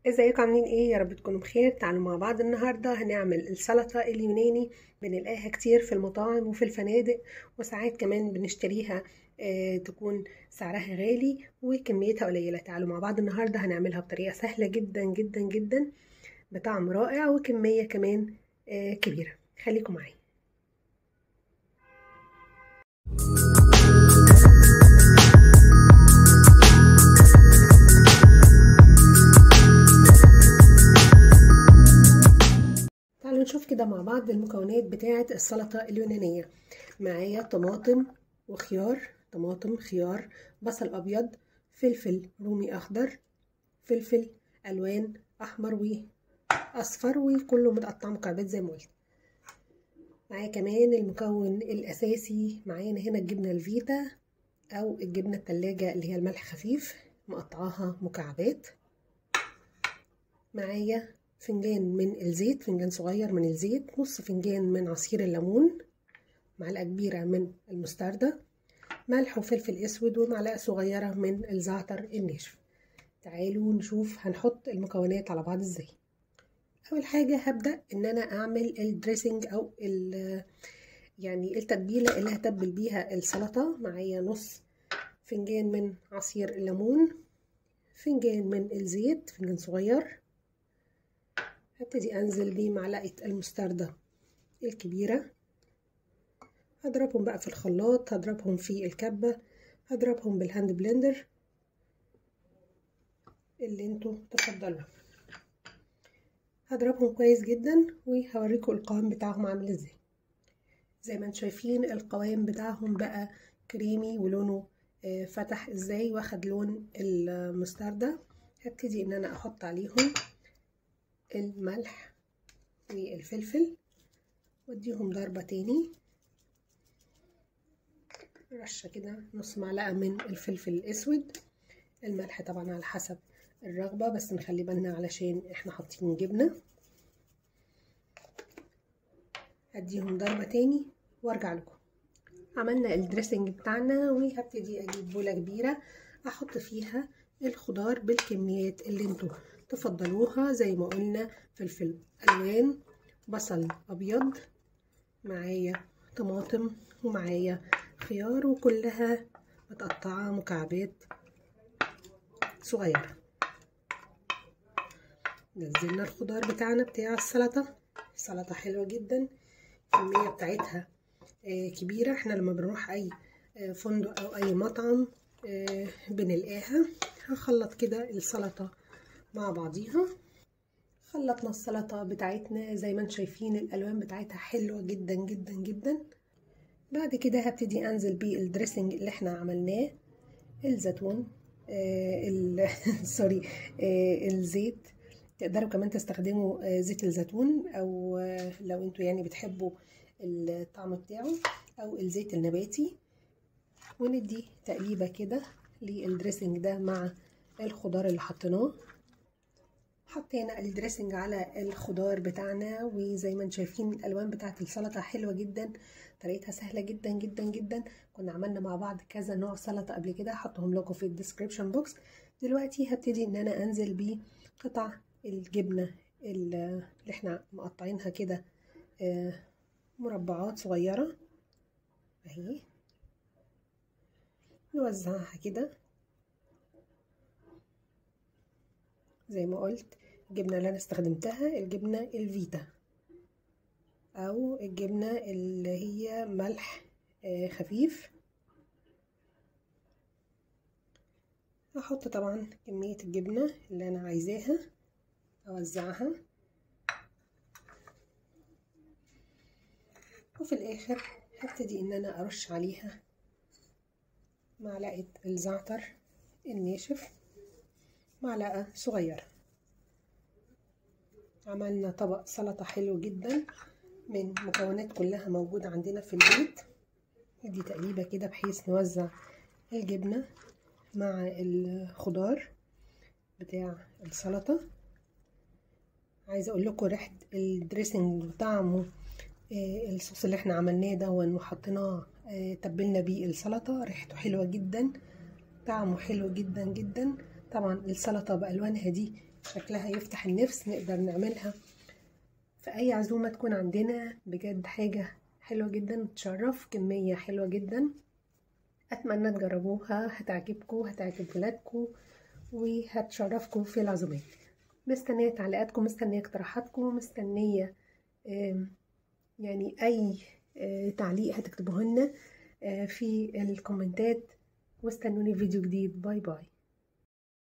ازيكم عاملين ايه يا رب تكونوا بخير تعالوا مع بعض النهارده هنعمل السلطه اليوناني بنلاقيها كتير في المطاعم وفي الفنادق وساعات كمان بنشتريها آه تكون سعرها غالي وكميتها قليله تعالوا مع بعض النهارده هنعملها بطريقه سهله جدا جدا جدا بطعم رائع وكميه كمان آه كبيره خليكم معايا تعالوا نشوف كده مع بعض المكونات بتاعة السلطة اليونانية معايا طماطم وخيار طماطم خيار بصل أبيض فلفل رومي أخضر فلفل ألوان أحمر وأصفر وكله متقطع مكعبات زي ما قلت معايا كمان المكون الأساسي معانا هنا الجبنة الفيتا أو الجبنة التلاجة اللي هي الملح خفيف مقطعاها مكعبات معايا فنجان من الزيت فنجان صغير من الزيت نص فنجان من عصير الليمون معلقة كبيرة من المستردة ملح وفلفل اسود ومعلقة صغيرة من الزعتر الناشف تعالوا نشوف هنحط المكونات على بعض ازاي اول حاجة هبدأ ان انا اعمل الدريسنج او يعني التتبيلة اللي هتبل بيها السلطة معايا نص فنجان من عصير الليمون فنجان من الزيت فنجان صغير هبتدي انزل بمعلقة المستردة الكبيرة هضربهم بقى في الخلاط هضربهم في الكبة هضربهم بالهاند بلندر اللي انتوا تفضلوا هضربهم كويس جدا وهوريكم القوام بتاعهم عامل ازاي زي ما انتم شايفين القوام بتاعهم بقى كريمي ولونه فتح ازاي واخد لون المستردة هبتدي ان انا احط عليهم الملح والفلفل واديهم ضربة تاني رشة كده نص معلقة من الفلفل الاسود الملح طبعا على حسب الرغبة بس نخلي بالنا علشان احنا حاطين جبنة اديهم ضربة تاني وارجع لكم عملنا الدريسنج بتاعنا وهبتدي اجيب بولة كبيرة احط فيها الخضار بالكميات اللي انتوا تفضلوها زي ما قلنا فلفل الوان بصل ابيض معايا طماطم ومعايا خيار وكلها متقطعه مكعبات صغيره نزلنا الخضار بتاعنا بتاع السلطه سلطه حلوه جدا الكميه بتاعتها كبيره احنا لما بنروح اي فندق او اي مطعم بنلقاها هخلط كده السلطه مع بعضيها خلطنا السلطة بتاعتنا زي ما انتم شايفين الألوان بتاعتها حلوة جدا جدا جدا بعد كده هبتدي أنزل بالدريسنج اللي احنا عملناه الزيتون آه سوري آه الزيت تقدروا كمان تستخدموا آه زيت الزيتون أو آه لو انتوا يعني بتحبوا الطعم بتاعه أو الزيت النباتي وندي تقليبة كده للدريسنج ده مع الخضار اللي حطيناه حطينا الدريسنج على الخضار بتاعنا وزي ما انتم شايفين الالوان بتاعت السلطه حلوه جدا طريقتها سهله جدا جدا جدا كنا عملنا مع بعض كذا نوع سلطه قبل كده هحطهم لكم في الديسكريبشن بوكس دلوقتي هبتدي ان انا انزل بقطع الجبنه اللي احنا مقطعينها كده مربعات صغيره اهي نوزعها كده زي ما قلت الجبنة اللي أنا استخدمتها الجبنة الفيتا أو الجبنة اللي هي ملح خفيف هحط طبعا كمية الجبنة اللي أنا عايزاها أوزعها وفي الآخر هبتدي إن أنا أرش عليها معلقة الزعتر الناشف معلقة صغيرة عملنا طبق سلطة حلو جدا من مكونات كلها موجودة عندنا في البيت ندي تقليبة كده بحيث نوزع الجبنة مع الخضار بتاع السلطة عايزة اقول لكم ريحة الدريسنج وطعمه الصوص اللي احنا عملناه ده وحطيناه تبلنا بيه السلطة ريحته حلوة جدا طعمه حلو جدا جدا طبعا السلطة بألوانها دي شكلها يفتح النفس نقدر نعملها في اي عزومة تكون عندنا بجد حاجة حلوة جدا تشرف كمية حلوة جدا اتمنى تجربوها هتعجبكم هتعجب ولادكم وهتشرفكم في العزومات مستنية تعليقاتكم مستنية اقتراحاتكم مستنية يعني اي تعليق هتكتبوه لنا في الكومنتات واستنوني فيديو جديد باي باي